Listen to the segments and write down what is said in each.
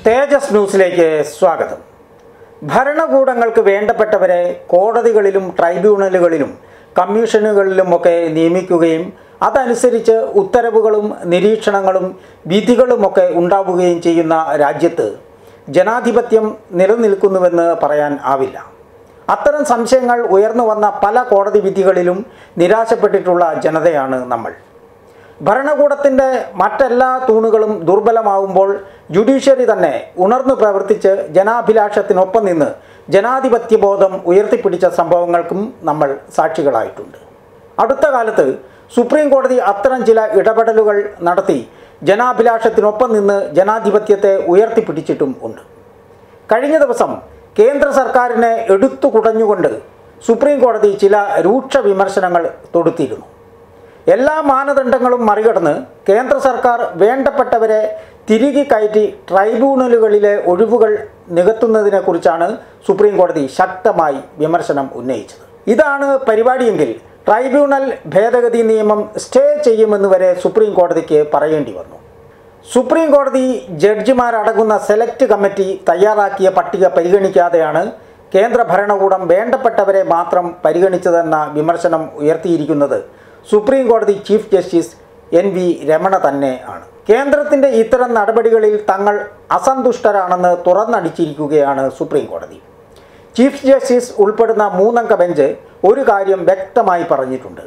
തേജസ് ന്യൂസിലേക്ക് സ്വാഗതം ഭരണകൂടങ്ങൾക്ക് വേണ്ടപ്പെട്ടവരെ കോടതികളിലും ട്രൈബ്യൂണലുകളിലും കമ്മീഷനുകളിലുമൊക്കെ നിയമിക്കുകയും അതനുസരിച്ച് ഉത്തരവുകളും നിരീക്ഷണങ്ങളും വിധികളുമൊക്കെ ഉണ്ടാവുകയും ചെയ്യുന്ന രാജ്യത്ത് ജനാധിപത്യം നിലനിൽക്കുന്നുവെന്ന് പറയാൻ ആവില്ല അത്തരം സംശയങ്ങൾ ഉയർന്നു വന്ന പല കോടതി വിധികളിലും നിരാശപ്പെട്ടിട്ടുള്ള ജനതയാണ് നമ്മൾ ഭരണകൂടത്തിൻ്റെ മറ്റെല്ലാ തൂണുകളും ദുർബലമാവുമ്പോൾ ജുഡീഷ്യറി തന്നെ ഉണർന്നു പ്രവർത്തിച്ച് ജനാഭിലാഷത്തിനൊപ്പം നിന്ന് ജനാധിപത്യ ബോധം ഉയർത്തിപ്പിടിച്ച സംഭവങ്ങൾക്കും നമ്മൾ സാക്ഷികളായിട്ടുണ്ട് അടുത്ത കാലത്ത് സുപ്രീം കോടതി അത്തരം ചില ഇടപെടലുകൾ നടത്തി ജനാഭിലാഷത്തിനൊപ്പം നിന്ന് ജനാധിപത്യത്തെ ഉയർത്തിപ്പിടിച്ചിട്ടും ഉണ്ട് കഴിഞ്ഞ ദിവസം കേന്ദ്ര സർക്കാരിനെ എടുത്തു കുടഞ്ഞുകൊണ്ട് സുപ്രീം കോടതി ചില രൂക്ഷ വിമർശനങ്ങൾ തൊടുത്തിരുന്നു എല്ലാ മാനദണ്ഡങ്ങളും മറികടന്ന് കേന്ദ്ര സർക്കാർ വേണ്ടപ്പെട്ടവരെ തിരികെ കയറ്റി ട്രൈബ്യൂണലുകളിലെ ഒഴിവുകൾ നികത്തുന്നതിനെക്കുറിച്ചാണ് സുപ്രീം കോടതി ശക്തമായി വിമർശനം ഉന്നയിച്ചത് ഇതാണ് പരിപാടിയെങ്കിൽ ട്രൈബ്യൂണൽ ഭേദഗതി നിയമം സ്റ്റേ ചെയ്യുമെന്ന് വരെ സുപ്രീം കോടതിക്ക് പറയേണ്ടി വന്നു സുപ്രീം കോടതി ജഡ്ജിമാരടങ്ങുന്ന സെലക്ട് കമ്മിറ്റി തയ്യാറാക്കിയ പട്ടിക പരിഗണിക്കാതെയാണ് കേന്ദ്ര ഭരണകൂടം വേണ്ടപ്പെട്ടവരെ മാത്രം പരിഗണിച്ചതെന്ന വിമർശനം ഉയർത്തിയിരിക്കുന്നത് സുപ്രീം കോടതി chief justice N V Ramana തന്നെ ആണ് കേന്ദ്രത്തിൻ്റെ ഇത്തരം നടപടികളിൽ തങ്ങൾ അസന്തുഷ്ടരാണെന്ന് തുറന്നടിച്ചിരിക്കുകയാണ് സുപ്രീം കോടതി ചീഫ് ജസ്റ്റിസ് ഉൾപ്പെടുന്ന മൂന്നംഗ ബെഞ്ച് ഒരു കാര്യം വ്യക്തമായി പറഞ്ഞിട്ടുണ്ട്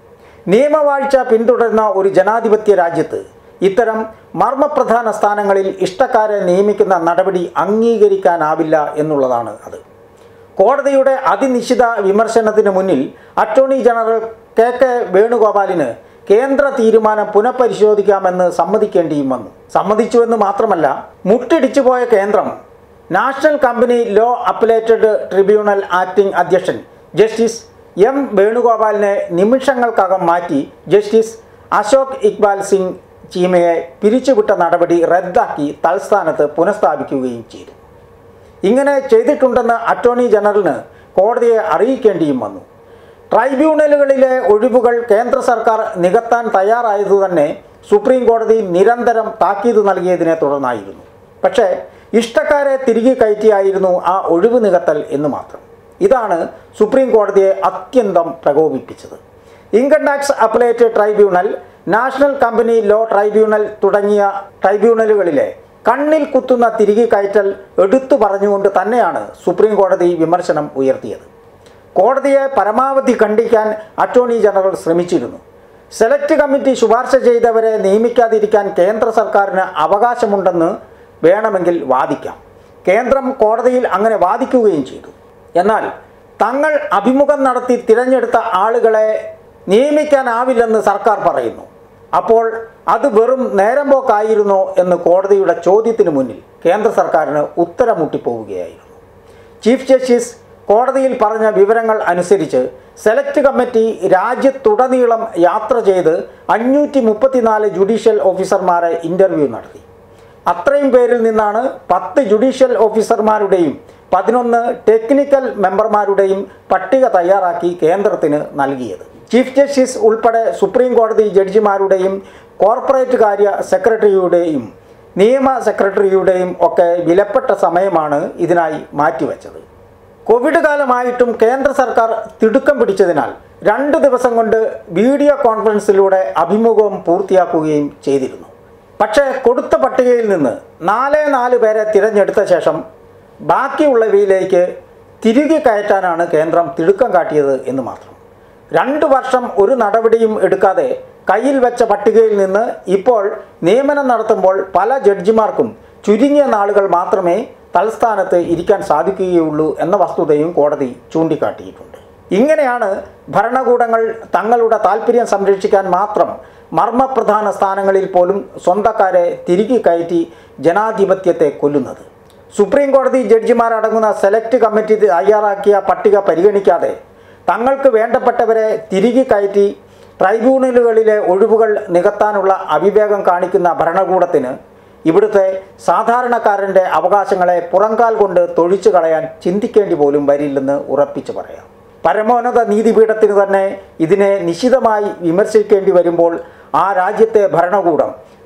നിയമവാഴ്ച പിന്തുടരുന്ന ഒരു ജനാധിപത്യ രാജ്യത്ത് ഇത്തരം മർമ്മപ്രധാന സ്ഥാനങ്ങളിൽ ഇഷ്ടക്കാരെ നിയമിക്കുന്ന നടപടി അംഗീകരിക്കാനാവില്ല എന്നുള്ളതാണ് അത് കോടതിയുടെ അതിനിശ്ചിത വിമർശനത്തിന് മുന്നിൽ അറ്റോർണി ജനറൽ കെ കെ വേണുഗോപാലിന് കേന്ദ്ര തീരുമാനം പുനഃപരിശോധിക്കാമെന്ന് സമ്മതിക്കേണ്ടിയും വന്നു സമ്മതിച്ചുവെന്ന് മാത്രമല്ല മുട്ടിടിച്ചു പോയ കേന്ദ്രം national company law appellate tribunal acting അധ്യക്ഷൻ ജസ്റ്റിസ് എം വേണുഗോപാലിനെ നിമിഷങ്ങൾക്കകം മാറ്റി ജസ്റ്റിസ് അശോക് ഇക്ബാൽ സിംഗ് ചീമയെ പിരിച്ചുവിട്ട നടപടി റദ്ദാക്കി തൽസ്ഥാനത്ത് പുനഃസ്ഥാപിക്കുകയും ചെയ്തു ഇങ്ങനെ ചെയ്തിട്ടുണ്ടെന്ന് അറ്റോർണി ജനറലിന് കോടതിയെ അറിയിക്കേണ്ടിയും വന്നു ട്രൈബ്യൂണലുകളിലെ ഒഴിവുകൾ കേന്ദ്ര സർക്കാർ നികത്താൻ തയ്യാറായതുതന്നെ സുപ്രീം കോടതി നിരന്തരം താക്കീത് നൽകിയതിനെ തുടർന്നായിരുന്നു പക്ഷേ ഇഷ്ടക്കാരെ തിരികെ കയറ്റിയായിരുന്നു ആ ഒഴിവ് നികത്തൽ എന്ന് മാത്രം ഇതാണ് സുപ്രീം കോടതിയെ അത്യന്തം പ്രകോപിപ്പിച്ചത് income tax appellate tribunal national company law tribunal തുടങ്ങിയ ട്രൈബ്യൂണലുകളിലെ കണ്ണിൽ കുത്തുന്ന തിരികെ കയറ്റൽ എടുത്തു പറഞ്ഞുകൊണ്ട് തന്നെയാണ് സുപ്രീം കോടതി വിമർശനം ഉയർത്തിയത് കോടതിയെ പരമാവധി ഖണ്ഡിക്കാൻ അറ്റോർണി ജനറൽ ശ്രമിച്ചിരുന്നു സെലക്ട് കമ്മിറ്റി ശുപാർശ ചെയ്തവരെ നിയമിക്കാതിരിക്കാൻ കേന്ദ്ര സർക്കാരിന് അവകാശമുണ്ടെന്ന് വേണമെങ്കിൽ വാദിക്കാം കേന്ദ്രം കോടതിയിൽ അങ്ങനെ വാദിക്കുകയും ചെയ്തു എന്നാൽ തങ്ങൾ അഭിമുഖം നടത്തി തിരഞ്ഞെടുത്ത ആളുകളെ നിയമിക്കാനാവില്ലെന്ന് സർക്കാർ പറയുന്നു അപ്പോൾ അത് വെറും നേരം പോക്കായിരുന്നോ എന്ന് കോടതിയുടെ ചോദ്യത്തിന് മുന്നിൽ കേന്ദ്ര സർക്കാരിന് ഉത്തരം മുട്ടിപ്പോവുകയായിരുന്നു ചീഫ് ജസ്റ്റിസ് കോടതിയിൽ പറഞ്ഞ വിവരങ്ങൾ അനുസരിച്ച് സെലക്ട് കമ്മിറ്റി രാജ്യത്തുടനീളം യാത്ര ചെയ്ത് അഞ്ഞൂറ്റി മുപ്പത്തിനാല് ജുഡീഷ്യൽ ഓഫീസർമാരെ ഇൻ്റർവ്യൂ നടത്തി അത്രയും പേരിൽ നിന്നാണ് പത്ത് ജുഡീഷ്യൽ ഓഫീസർമാരുടെയും പതിനൊന്ന് ടെക്നിക്കൽ മെമ്പർമാരുടെയും പട്ടിക തയ്യാറാക്കി കേന്ദ്രത്തിന് നൽകിയത് ചീഫ് ജസ്റ്റിസ് ഉൾപ്പെടെ സുപ്രീം കോടതി ജഡ്ജിമാരുടെയും കോർപ്പറേറ്റ് കാര്യ സെക്രട്ടറിയുടെയും നിയമ സെക്രട്ടറിയുടെയും ഒക്കെ വിലപ്പെട്ട സമയമാണ് ഇതിനായി മാറ്റിവെച്ചത് കോവിഡ് കാലമായിട്ടും കേന്ദ്ര സർക്കാർ തിടുക്കം പിടിച്ചതിനാൽ രണ്ട് ദിവസം കൊണ്ട് വീഡിയോ കോൺഫറൻസിലൂടെ അഭിമുഖം പൂർത്തിയാക്കുകയും ചെയ്തിരുന്നു പക്ഷേ കൊടുത്ത പട്ടികയിൽ നിന്ന് നാല് നാല് പേരെ തിരഞ്ഞെടുത്ത ശേഷം ബാക്കിയുള്ളവയിലേക്ക് തിരികെ കയറ്റാനാണ് കേന്ദ്രം തിടുക്കം കാട്ടിയത് എന്ന് മാത്രം രണ്ട് വർഷം ഒരു നടപടിയും എടുക്കാതെ കയ്യിൽ വെച്ച പട്ടികയിൽ നിന്ന് ഇപ്പോൾ നിയമനം നടത്തുമ്പോൾ പല ജഡ്ജിമാർക്കും ചുരുങ്ങിയ നാളുകൾ മാത്രമേ തൽസ്ഥാനത്ത് ഇരിക്കാൻ സാധിക്കുകയുള്ളൂ എന്ന വസ്തുതയും കോടതി ചൂണ്ടിക്കാട്ടിയിട്ടുണ്ട് ഇങ്ങനെയാണ് ഭരണകൂടങ്ങൾ തങ്ങളുടെ താല്പര്യം സംരക്ഷിക്കാൻ മാത്രം മർമ്മപ്രധാന സ്ഥാനങ്ങളിൽ പോലും സ്വന്തക്കാരെ തിരികെ കയറ്റി ജനാധിപത്യത്തെ കൊല്ലുന്നത് സുപ്രീം കോടതി ജഡ്ജിമാരടങ്ങുന്ന സെലക്ട് കമ്മിറ്റി തയ്യാറാക്കിയ പട്ടിക പരിഗണിക്കാതെ തങ്ങൾക്ക് വേണ്ടപ്പെട്ടവരെ തിരികെ കയറ്റി ട്രൈബ്യൂണലുകളിലെ ഒഴിവുകൾ നികത്താനുള്ള അവിവേകം കാണിക്കുന്ന ഭരണകൂടത്തിന് ഇവിടുത്തെ സാധാരണക്കാരൻ്റെ അവകാശങ്ങളെ പുറംകാൽ കൊണ്ട് തൊഴിച്ചു കളയാൻ ചിന്തിക്കേണ്ടി പോലും വരില്ലെന്ന് ഉറപ്പിച്ചു പറയാം പരമോന്നത നീതിപീഠത്തിന് തന്നെ ഇതിനെ നിശിതമായി വിമർശിക്കേണ്ടി വരുമ്പോൾ ആ രാജ്യത്തെ ഭരണകൂടം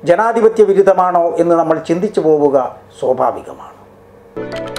ജനാധിപത്യ വിരുദ്ധമാണോ എന്ന് നമ്മൾ ചിന്തിച്ചു പോവുക സ്വാഭാവികമാണ്